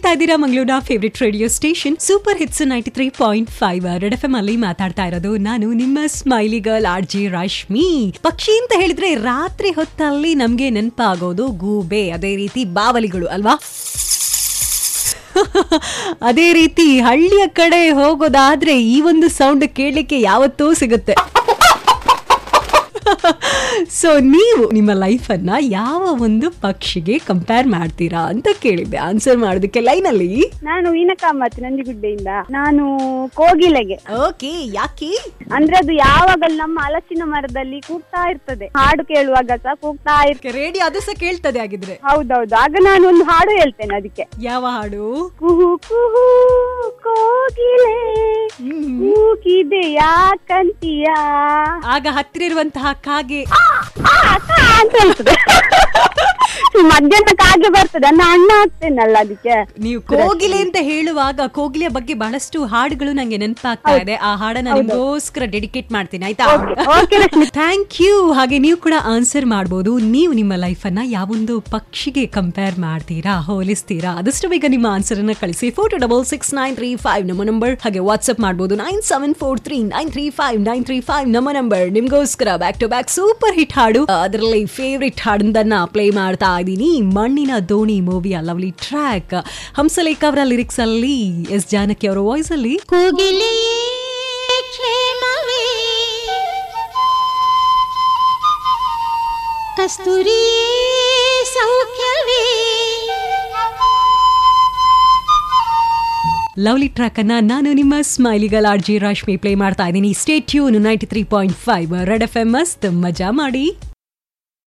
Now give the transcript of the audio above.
ಕೇಳ್ತಾ ಇದ್ದೀರಾ ಮಂಗಳೂರಿನ favourite radio station super hits ninety three point five red F M ಅಲ್ಲಿ ಮಾತಾಡ್ತಾ ಇರೋದು ನಾನು ನಿಮ್ಮ smiley girl R G Rashmi ಪಕ್ಷಿ ಅಂತ ಹೇಳಿದ್ರೆ ರಾತ್ರಿ ಹೊತ್ತಲ್ಲಿ ನಮ್ಗೆ ನೆನಪಾಗೋದು ಗೂಬೆ ಅದೇ ರೀತಿ ಬಾವಲಿಗಳು ಅಲ್ವಾ ಅದೇ ರೀತಿ ಹಳ್ಳಿಯ ಕಡೆ ಹೋಗೋದಾದ್ರೆ ಈ ಒಂದು ಸೌಂಡ್ ಕೇಳಲಿಕ್ಕೆ ಯಾವತ್ತೂ ಸಿಗುತ್ತೆ ಸೊ ನೀವು ನಿಮ್ಮ ಲೈಫ್ ಅನ್ನ ಯಾವ ಒಂದು ಪಕ್ಷಿಗೆ ಕಂಪೇರ್ ಮಾಡ್ತೀರಾ ಅಂತ ಕೇಳಿದ್ದೆ ಆನ್ಸರ್ ಮಾಡೋದಕ್ಕೆ ಲೈನ್ ಅಲ್ಲಿ ನಾನು ವೀಣಕಾಮತ್ ನಂದಿಗುಡ್ಡೆಯಿಂದ ನಾನು ಕೋಗಿಲೆಗೆ ಓಕೆ ಯಾಕೆ ಅಂದ್ರೆ ಅದು ಯಾವಾಗಲೂ ನಮ್ಮ ಹಲಸಿನ ಮರದಲ್ಲಿ ಕೂಗ್ತಾ ಇರ್ತದೆ ಹಾಡು ಕೇಳುವಾಗ ಸಹ ಕೂಗ್ತಾ ಇರ್ತದೆ ರೇಡಿಯೋ ಅದು ಸಹ ಕೇಳ್ತದೆ ಆಗಿದ್ರೆ ಹೌದೌದು ಆಗ ನಾನು ಒಂದು ಹಾಡು ಹೇಳ್ತೇನೆ ಅದಕ್ಕೆ ಯಾವ ಹಾಡು ಕುಹು ಕುಹು ಕೋಗಿಲೆ ಕೂಗಿದೆ ಯಾಕಂತೀಯ ಆಗ ಹತ್ತಿರ ಇರುವಂತಹ ಕಾಗೆ ಆ, ಅಕ್ಕ ಅಂತ ಹೇಳ್ತದೆ ಮಧ್ಯಾಹ್ನ ಕಾಗೆ ಬರ್ತದೆ ನನ್ನ ಅಣ್ಣ ಹಾಕ್ತೇನಲ್ಲ ಅದಕ್ಕೆ ನೀವು ಕೋಗಿಲೆ ಅಂತ ಹೇಳುವಾಗ ಕೋಗಿಲೆಯ ಬಗ್ಗೆ ಬಹಳಷ್ಟು ಹಾಡುಗಳು ನಂಗೆ ನೆನಪಾಗ್ತಾ ಇದೆ ಆ ಹಾಡನ್ನ ನಿಮಗೋಸ್ಕರ ಡೆಡಿಕೇಟ್ ಮಾಡ್ತೀನಿ ಆಯ್ತಾ ಓಕೆ ಥ್ಯಾಂಕ್ ಯು ಹಾಗೆ ನೀವು ಕೂಡ ಆನ್ಸರ್ ಮಾಡಬಹುದು ನೀವು ನಿಮ್ಮ ಲೈಫ್ ಅನ್ನ ಯಾವೊಂದು ಪಕ್ಷಿಗೆ ಕಂಪೇರ್ ಮಾಡ್ತೀರಾ ಹೋಲಿಸ್ತೀರಾ ಆದಷ್ಟು ಬೇಗ ನಿಮ್ಮ ಆನ್ಸರ್ ಅನ್ನ ಕಳಿಸಿ four two double six nine three five ನಮ್ಮ ನಂಬರ್ ಹಾಗೆ ವಾಟ್ಸ್ಆಪ್ ಮಾಡಬಹುದು nine seven four three nine three five nine three five ನಮ್ಮ ನಂಬರ್ ನಿಮ್ಗೋಸ್ಕರ back to back super hit ಹಾಡು ಅದರಲ್ಲಿ ಫೇವ್ರೆಟ್ ಹಾಡೊಂದನ್ನ ಪ್ಲೇ ಮಾಡ್ತಾ ಇದ್ದೀನಿ ಮಣ್ಣಿನ ದೋಣಿ ಮೂವಿಯ ಲವ್ಲಿ ಟ್ರ್ಯಾಕ್ ಹಂಸಲೇಖ ಅವರ ಲಿರಿಕ್ಸ್ ಅಲ್ಲಿ ಎಸ್ ಜಾನಕಿ ಅವರ ವಾಯ್ಸ್ ಅಲ್ಲಿ ಕೋಗಿಲೆಯೇ ಕ್ಷೇಮವೇ ಕಸ್ತೂರಿಯೇ ಸೌಖ್ಯವೇ ಲವ್ಲಿ ಟ್ರ್ಯಾಕ್ ಅನ್ನ ನಾನು ನಿಮ್ಮ smiley girl R G Rashmi play ಮಾಡ್ತಾ ಇದ್ದೀನಿ stay tuned ninety three point five red F M ಮಸ್ತ್ ಮಜಾ ಮಾಡಿ